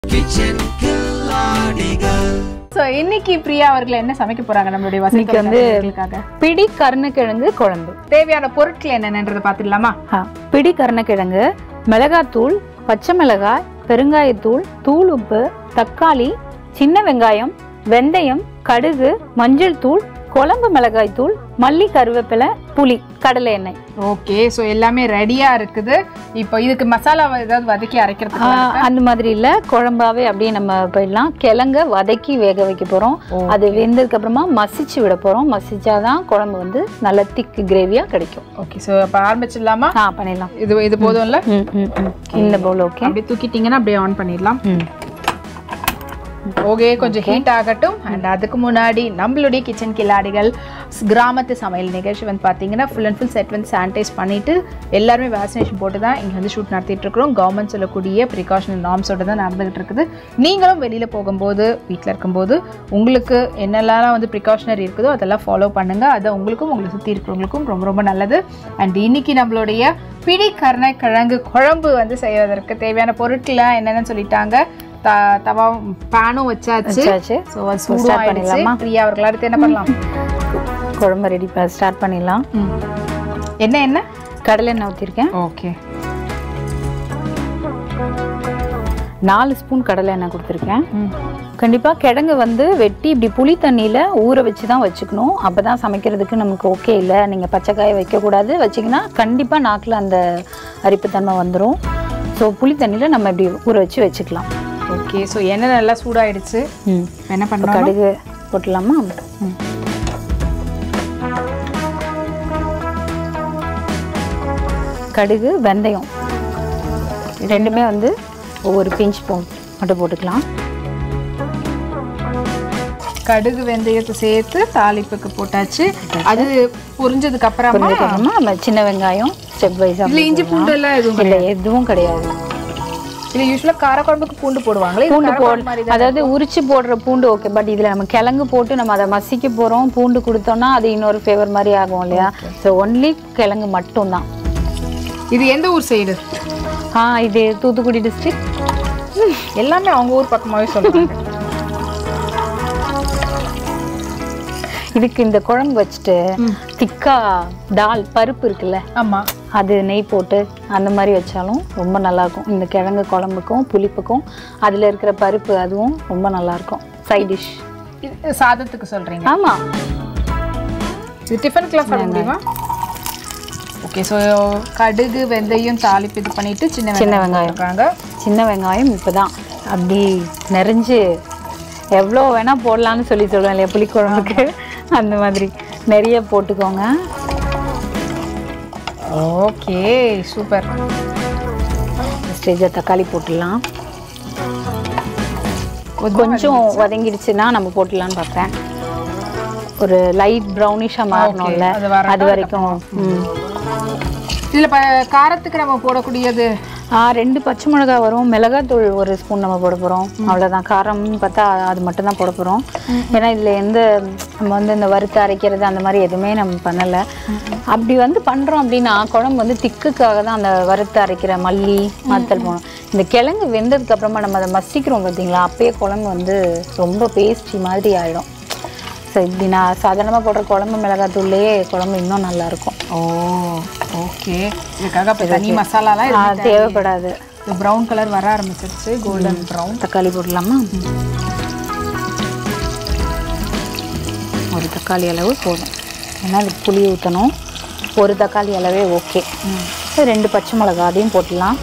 So இன்னைக்கு பிரியா அவர்கள் என்ன சமைக்க போறாங்க நம்மளுடைய இன்னைக்கு வந்து வசதிகளுக்காக பிடி கருணக்கிழங்கு குழம்பு தேவையான பொருட்கள் என்னென்னன்றதை பார்த்துடலாமா ஆ, பிடி கருணக்கிழங்கு மிளகாத்தூள் பச்சை மிளகாய் பெருங்காயத்தூள் தூள் உப்பு தக்காளி சின்ன வெங்காயம் வெந்தயம் கடுகு மஞ்சள் தூள் குழம்பு மிளகாய் தூள் மல்லி கருவேப்பிலை புளி கடலை எண்ணெய் ஓகே ஸோ எல்லாமே ரெடியா இருக்குது இப்போ இதுக்கு மசாலா ஏதாவது வதக்கி ஆ, அரைக்கிறதுக்கு அந்த மாதிரி இல்ல குழம்பாவே அப்படியே நம்ம போயிடலாம் கிழங்க வதக்கி வேக வைக்க போறோம் அது வெந்ததுக்கு அப்புறமா மசிச்சு விட போறோம் மசிச்சாதான் குழம்பு வந்து நல்ல திக்கு கிரேவியா கிடைக்கும் ஓகே ஸோ அப்போ ஆரம்பிச்சிடலாமா ஆ பண்ணிடலாம் இது இது போதும்ல ம் ம் ம் இந்த பவுல் ஓகே அப்படியே தூக்கிட்டீங்கன்னா அப்படியே ஆன் பண்ணிடலாம் ம் ஓகே கொஞ்சம் ஹீட் ஆகட்டும் அண்ட் அதுக்கு முன்னாடி நம்மளுடைய கிச்சன் கில்லாடிகள் ஸ்- கிராமத்து சமையல் நிகழ்ச்சி வந்து பார்த்தீங்கன்னா ஃபுல் அண்ட் ஃபுல் செட் வந்து சானிடைஸ் பண்ணிட்டு எல்லாருமே வேக்சினேஷன் போட்டு தான் இங்கே வந்து ஷூட் நடத்திட்டு இருக்கிறோம் கவர்மெண்ட் சொல்லக்கூடிய ப்ரிகாஷனல் நார்ம்ஸோட தான் நடந்துகிட்டு இருக்குது நீங்களும் வெளியில் போகும்போது வீட்டில் இருக்கும்போது உங்களுக்கு என்னெல்லாம் வந்து ப்ரிகாஷனரி இருக்குதோ அதெல்லாம் ஃபாலோ பண்ணுங்க அது உங்களுக்கும் உங்களை சுற்றி இருக்கிறவங்களுக்கும் ரொம்ப ரொம்ப நல்லது அண்ட் இன்னைக்கு நம்மளுடைய பிடி கருணைக்கிழங்கு குழம்பு வந்து செய்வதற்கு தேவையான பொருட்கள்லாம் என்னென்னு சொல்லிட்டாங்க த தவா பேனும் வச்சாச்சு வச்சாச்சு ஸோ அது start சூடாக பண்ணிடலாமா? பிரியா அவர்கள் அடுத்து என்ன பண்ணலாம் குழம்பு ரெடி ஸ்டார்ட் பண்ணிடலாம் என்ன என்ன கடலை எண்ணெய் ஊற்றிருக்கேன் ஓகே நாலு ஸ்பூன் கடலை எண்ணெய் கொடுத்துருக்கேன் கண்டிப்பாக கிழங்கு வந்து வெட்டி இப்படி புளி தண்ணியில் ஊற வச்சு தான் வச்சுக்கணும் அப்போ தான் சமைக்கிறதுக்கு நமக்கு ஓகே இல்லை நீங்கள் பச்சைக்காயை வைக்கக்கூடாது வச்சிங்கன்னா கண்டிப்பாக நாக்கில் அந்த அரிப்புத்தன்மை வந்துடும் ஸோ புளி தண்ணியில் நம்ம இப்படி ஊற வச்சு வச்சுக்கலாம் ஓகே ஸோ எண்ணெய் நல்லா சூடாயிடுச்சு ம் என்ன இப்போ பண்ணணும் கடுகு போட்டுடலாமா கடுகு வெந்தயம் ரெண்டுமே வந்து ஒவ்வொரு பிஞ்ச் போ மட்டும் போட்டுக்கலாம் கடுகு வெந்தயத்தை சேர்த்து தாளிப்புக்கு போட்டாச்சு அது புரிஞ்சதுக்கு அப்புறமா அதுக்கப்புறமா நம்ம சின்ன வெங்காயம் ஸ்டெப் வைஸாக இல்லை இஞ்சி பூண்டு எல்லாம் எதுவும் இல்லை எதுவும் கிடையாது இல்லை யூஸ்வலாக காரக்குழம்புக்கு பூண்டு போடுவாங்களே இது பூண்டு காரக்குழம்பு போடு மாதிரி தான். அதாவது உரிச்சு போடுற பூண்டு ஓகே பட் இதில் நம்ம கிழங்கு போட்டு நம்ம அதை மசிக்க போகிறோம் பூண்டு கொடுத்தோம்னா அது இன்னொரு ஃபேவர் மாதிரி ஆகும் இல்லையா ஸோ ஒன்லி கிழங்கு மட்டும்தான் இது எந்த ஊர் சைடு ஆ இது தூத்துக்குடி டிஸ்ட்ரிக்ட் எல்லாமே அவங்க ஊர் பக்கமாவே சொல்லுவாங்க இதுக்கு இந்த குழம்பு வச்சுட்டு திக்கா டால் பருப்பு இருக்குல்ல ஆமா அது நெய் போட்டு அந்த மாதிரி வச்சாலும் ரொம்ப நல்லாயிருக்கும் இந்த கிழங்கு குழம்புக்கும் புளிப்புக்கும் அதில் இருக்கிற பருப்பு அதுவும் ரொம்ப நல்லாயிருக்கும் சைட் டிஷ் இது சாதத்துக்கு சொல்றீங்க ஆமாம் இது டிஃபனுக்குலாம் சாப்பிட முடியுமா ஓகே ஸோ கடுகு வெந்தயம் தாளிப்பு இது பண்ணிட்டு சின்ன சின்ன வெங்காயம் வெங்காயம். போட்டுருக்காங்க சின்ன வெங்காயம் இப்போ தான் அப்படி நிறைஞ்சு எவ்வளோ வேணால் போடலான்னு சொல்லி சொல்லுவேன் இல்லையா புளிக்குழம்புக்கு அந்த மாதிரி நிறைய போட்டுக்கோங்க ஓகே சூப்பர் ஸ்டேஜில் தக்காளி போட்டுடலாம் கொஞ்சம் வதங்கிடுச்சுன்னா நம்ம போட்டுடலான்னு பார்ப்பேன் ஒரு லைட் ப்ரௌனிஷாக மாறணும்ல அது வரட்டும், அது வரைக்கும் ம் இதில் இப்போ காரத்துக்கு நம்ம போடக்கூடியது ஆ ரெண்டு பச்சை மிளகா வரும் மிளகாத்தூள் ஒரு ஸ்பூன் நம்ம போட போகிறோம் அவ்வளோதான் காரம்னு பார்த்தா அது மட்டும் தான் போட போகிறோம் ஏன்னா இதில் எந்த நம்ம வந்து இந்த வறுத்து அரைக்கிறது அந்த மாதிரி எதுவுமே நம்ம பண்ணலை அப்படி வந்து பண்ணுறோம் அப்படின்னா குழம்பு வந்து திக்குக்காக தான் அந்த வறுத்து அரைக்கிற மல்லி மத்தல் போகணும் இந்த கிழங்கு வெந்ததுக்கு அப்புறமா நம்ம அதை மசிக்கிறோம் பார்த்தீங்களா அப்பயே குழம்பு வந்து ரொம்ப பேஸ்ட்ரி மாதிரி ஆகிடும் ஸோ இப்படி நான் சாதாரணமாக போடுற குழம்பு மிளகாத்தூள்லேயே குழம்பு இன்னும் நல்லாயிருக்கும் ஓ ஓகே இதுக்காக இப்போ தனி மசாலாலாம் ஆ, எதுவும் தேவைப்படாது இது ப்ரௌன் கலர் வர ஆரம்பிச்சிருச்சு கோல்டன் ப்ரௌன் தக்காளி போடலாமா ஒரு தக்காளி அளவு போதும் ஏன்னா அதுக்கு புளி ஊற்றணும் ஒரு தக்காளி அளவே ஓகே ரெண்டு பச்சை மிளகா அதையும் போட்டுடலாம்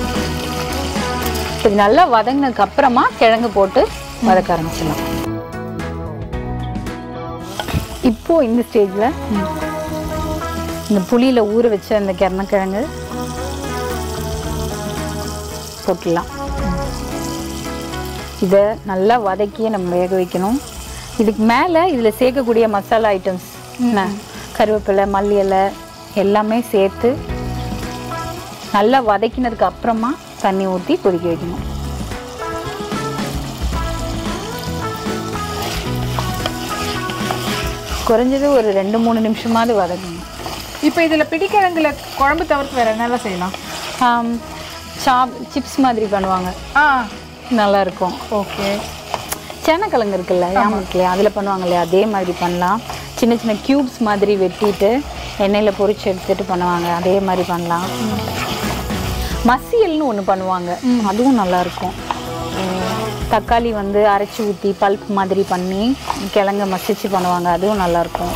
இது நல்லா வதங்கினதுக்கு அப்புறமா கிழங்கு போட்டு வதக்க ஆரம்பிச்சிடலாம் இப்போ இந்த ஸ்டேஜில் இந்த புளியில் ஊற வச்ச அந்த கிழங்கு போட்டுடலாம் இதை நல்லா வதக்கி நம்ம வேக வைக்கணும் இதுக்கு மேலே இதில் சேர்க்கக்கூடிய மசாலா ஐட்டம்ஸ் என்ன கருவேப்பிலை மல்லி இலை எல்லாமே சேர்த்து நல்லா வதக்கினதுக்கு அப்புறமா தண்ணி ஊற்றி கொதிக்க வைக்கணும் குறைஞ்சது ஒரு ரெண்டு மூணு நிமிஷமாவது வதக்கணும் இப்போ இதில் பிடிக்கிழங்குல குழம்பு தவிர்த்து வேற என்னெல்லாம் செய்யலாம் ஆம், சாப் சிப்ஸ் மாதிரி பண்ணுவாங்க ஆ நல்லா இருக்கும் ஓகே சேனக்கிழங்கு இருக்குல்ல ஏன் இருக்குல்லையா அதில் பண்ணுவாங்க இல்லையா அதே மாதிரி பண்ணலாம் சின்ன சின்ன க்யூப்ஸ் மாதிரி வெட்டிட்டு எண்ணெயில் பொரிச்சு எடுத்துட்டு பண்ணுவாங்க அதே மாதிரி பண்ணலாம் மசியல்னு ஒன்று பண்ணுவாங்க அதுவும் நல்லா இருக்கும் தக்காளி வந்து அரைச்சி ஊற்றி பல்ப் மாதிரி பண்ணி கிழங்க மசிச்சு பண்ணுவாங்க அதுவும் நல்லா இருக்கும்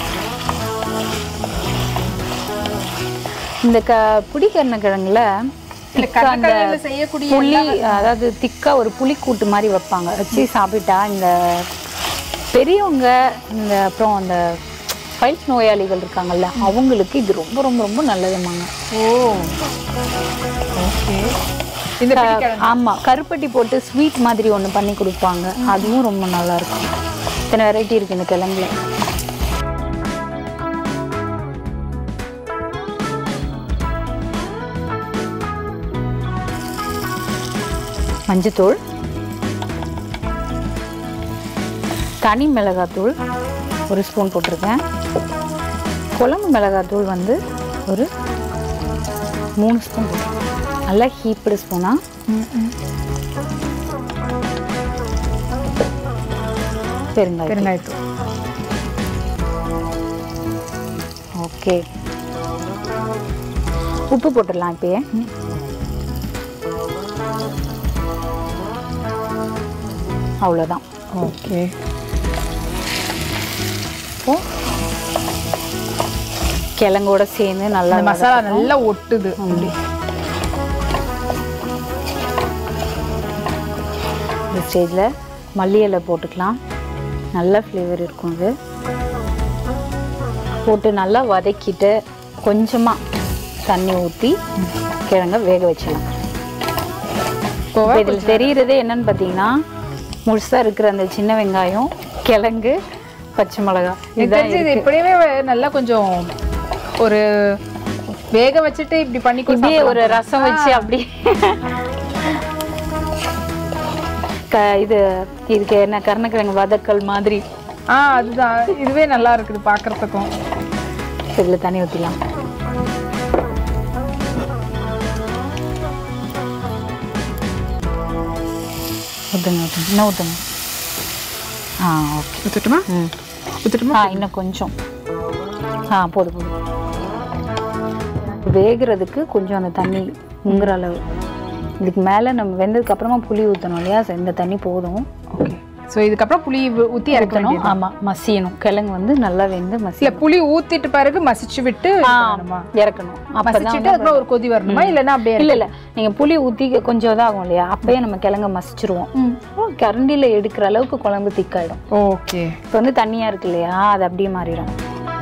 இந்த க புடிக்கரண கிழங்குல இல்ல திக்கா அந்த கடற்கரையில செய்யக்கூடிய புளி அதாவது திக்கா ஒரு புளிக்கூட்டு மாதிரி வைப்பாங்க வச்சு சாப்பிட்டா இந்த பெரியவங்க இந்த அப்புறம் அந்த பைல்ஸ் நோயாளிகள் இருக்காங்கல்ல அவங்களுக்கு இது ரொம்ப ரொம்ப ரொம்ப நல்லதுமாங்க ஓ ஓகே இந்த பிடிக்கிழங்கு ஆமா கருப்பட்டி போட்டு ஸ்வீட் மாதிரி ஒன்று பண்ணி கொடுப்பாங்க அதுவும் ரொம்ப நல்லா இருக்கும் இத்தனை வெரைட்டி இருக்கு இந்த கிழங்குல மஞ்சத்தூள் தனி மிளகாத்தூள் ஒரு ஸ்பூன் போட்டிருக்கேன் குழம்பு மிளகாத்தூள் வந்து ஒரு மூணு ஸ்பூன் போட்டிருக்கேன் நல்லா ஹீப்டு ஸ்பூனா பெருங்காயம் பெருங்காயத்தூள் ஓகே உப்பு போட்டுடலாம் இப்பயே அவ்வளோதான் ஓகே இப்போ கிழங்கோட சேர்ந்து நல்லா இந்த மசாலா நல்லா ஒட்டுது அப்படி இந்த ஸ்டேஜில் மல்லி இலை போட்டுக்கலாம் நல்ல ஃப்ளேவர் இருக்கும் இது போட்டு நல்லா வதக்கிட்டு கொஞ்சமாக தண்ணி ஊற்றி கிழங்க வேக வச்சிடலாம் இப்போ இப்போ இதில் தெரிகிறதே என்னன்னு பார்த்தீங்கன்னா முழுசாக இருக்கிற அந்த சின்ன வெங்காயம் கிழங்கு பச்சை மிளகாய் எனக்கு இதுதான் தெரிஞ்சு இது இப்படியே நல்லா கொஞ்சம் ஒரு வேக வச்சுட்டு இப்படி பண்ணி கூட இப்படியே ஒரு ரசம் வச்சு அப்படி க இது இதுக்கு என்ன கருணக்கிழங்கு வதக்கல் மாதிரி ஆ அதுதான் இதுவே நல்லா இருக்குது பார்க்கறதுக்கும் இதில் தண்ணி ஊற்றிலாம் ஊற்றுங்க ஊற்றுங்க இன்னும் ஊற்றுங்க ஆ ஓகே ஊத்துட்டுமா ம் ஊத்துட்டுமா ஆ இன்னும் கொஞ்சம் ஆ போதும் போதும் வேகிறதுக்கு கொஞ்சம் அந்த தண்ணி முங்குற அளவு இதுக்கு மேலே நம்ம வெந்ததுக்கு அப்புறமா புளி ஊற்றணும் இல்லையா so இந்த தண்ணி போதும் ஓகே ஸோ இதுக்கப்புறம் புளி ஊ- ஊத்தி இறக்கணும் ஊற்றணும் ஆமாம் மசியணும் கிழங்கு வந்து நல்லா வெந்து மசி இல்ல புளி ஊத்திட்டு பிறகு மசிச்சு விட்டு இது ஆ, பண்ணணுமா? இறக்கணும் அப்பதான் மசிச்சுட்டு அதுக்கப்புறம் ஒரு கொதி வரணுமா இல்லைன்னா அப்படியே இல்ல இல்ல நீங்க புளி ஊத்தி கொஞ்சம் இதாகும் இல்லையா அப்பயே நம்ம கிழங்க மசிச்சிருவோம் அப்புறம் கரண்டில எடுக்கிற அளவுக்கு குழம்பு திக்காயிடும் ஓகே இப்போ வந்து தண்ணியா இருக்கு இல்லையா அது அப்படியே மாறிடும்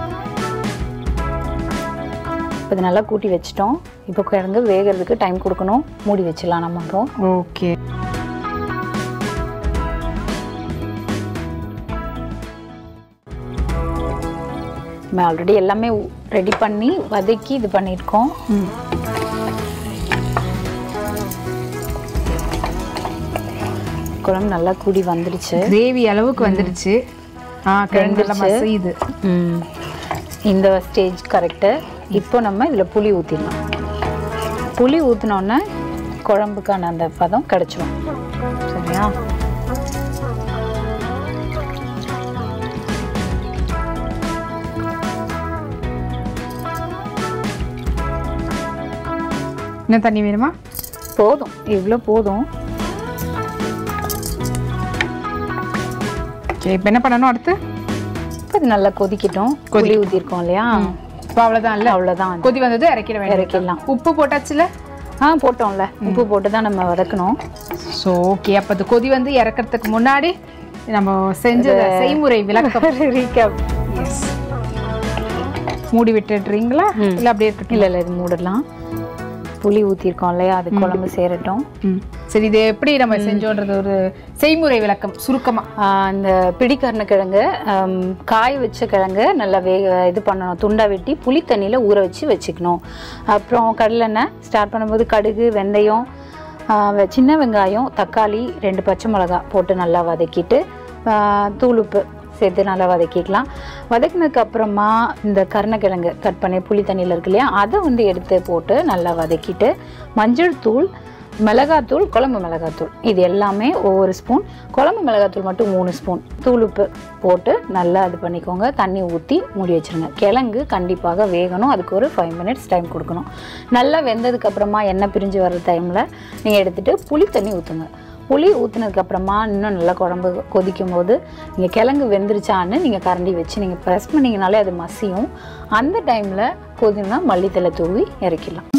இப்போ இது நல்லா கூட்டி வச்சிட்டோம் இப்போ கிழங்கு வேகிறதுக்கு டைம் கொடுக்கணும் மூடி வச்சிடலாம் நம்ம அப்புறம் ஓகே நம்ம ஆல்ரெடி எல்லாமே ரெடி பண்ணி வதக்கி இது பண்ணியிருக்கோம் குழம்பு நல்லா கூடி வந்துடுச்சு கிரேவி அளவுக்கு வந்துடுச்சு ஆ கிழங்கு நல்லா மசியுது ம். இந்த ஸ்டேஜ் கரெக்டு இப்போ நம்ம இதில் புளி ஊற்றிடலாம் புளி ஊற்றினோன்னே குழம்புக்கான அந்த பதம் கிடச்சிடும் சரியா இன்னும் தண்ணி வேணுமா போதும் இவ்வளோ போதும் ஓகே இப்போ என்ன பண்ணணும் அடுத்து இப்போ இது நல்லா கொதிக்கட்டும் புளி ஊற்றிருக்கோம் இல்லையா இப்போ அவ்வளோதான் இல்லை அவ்வளோதான் கொதி வந்தது இறக்கிட வேண்டியது இறக்கிடலாம் உப்பு போட்டாச்சுல ஆ போட்டோம்ல உப்பு போட்டு தான் நம்ம வதக்கணும் ஸோ ஓகே அப்போ அது கொதி வந்து இறக்கறதுக்கு முன்னாடி நம்ம செஞ்ச செய்முறை விளக்கம் ரீகேப் எஸ் மூடி விட்டுடுறீங்களா இல்லை அப்படியே இருக்கட்டும் இல்லை இல்லை இது மூடலாம் புளி ஊற்றிருக்கோம் இல்லையா அது குழம்பு சேரட்டும் ம் சரி இது எப்படி நம்ம செஞ்சோன்றது ஒரு செய்முறை விளக்கம் சுருக்கமா ஆஹ் இந்த பிடிக்கரண கிழங்கு ஆம், காய வச்ச கிழங்கு நல்லா வேக இது பண்ணணும் துண்டா வெட்டி புளி தண்ணியில் ஊற வச்சு வச்சுக்கணும் அப்புறம் கடலெண்ணெய் ஸ்டார்ட் பண்ணும்போது கடுகு வெந்தயம் ஆஹ் வெ- சின்ன வெங்காயம் தக்காளி ரெண்டு பச்சை மிளகா போட்டு நல்லா வதக்கிட்டு ஆஹ் தூள் உப்பு சேர்த்து நல்லா வதக்கிக்கலாம் வதக்கினதுக்கு அப்புறமா இந்த கருணக்கிழங்கு கட் பண்ணி புளி தண்ணியில் இருக்கு இல்லையா அதை வந்து எடுத்து போட்டு நல்லா வதக்கிட்டு மஞ்சள் தூள் மிளகாத்தூள் குழம்பு மிளகாத்தூள் இது எல்லாமே ஒவ்வொரு ஸ்பூன் குழம்பு மிளகாத்தூள் மட்டும் மூணு ஸ்பூன் தூளுப்பு போட்டு நல்லா இது பண்ணிக்கோங்க தண்ணி ஊற்றி மூடி வச்சிருங்க கிழங்கு கண்டிப்பாக வேகணும் அதுக்கு ஒரு ஃபைவ் மினிட்ஸ் டைம் கொடுக்கணும் நல்லா வெந்ததுக்கு அப்புறமா எண்ணெய் பிரிஞ்சு வர்ற டைமில் நீங்கள் எடுத்துகிட்டு புளி தண்ணி ஊற்றுங்க புளி ஊற்றுனதுக்கப்புறமா இன்னும் நல்லா குழம்பு கொதிக்கும் போது நீங்கள் கிழங்கு வெந்துருச்சான்னு நீங்கள் கரண்டி வச்சு நீங்கள் ப்ரெஸ் பண்ணிங்கனாலே அது மசியும் அந்த டைமில் கொதினா மல்லித்தலை தூவி இறக்கிடலாம்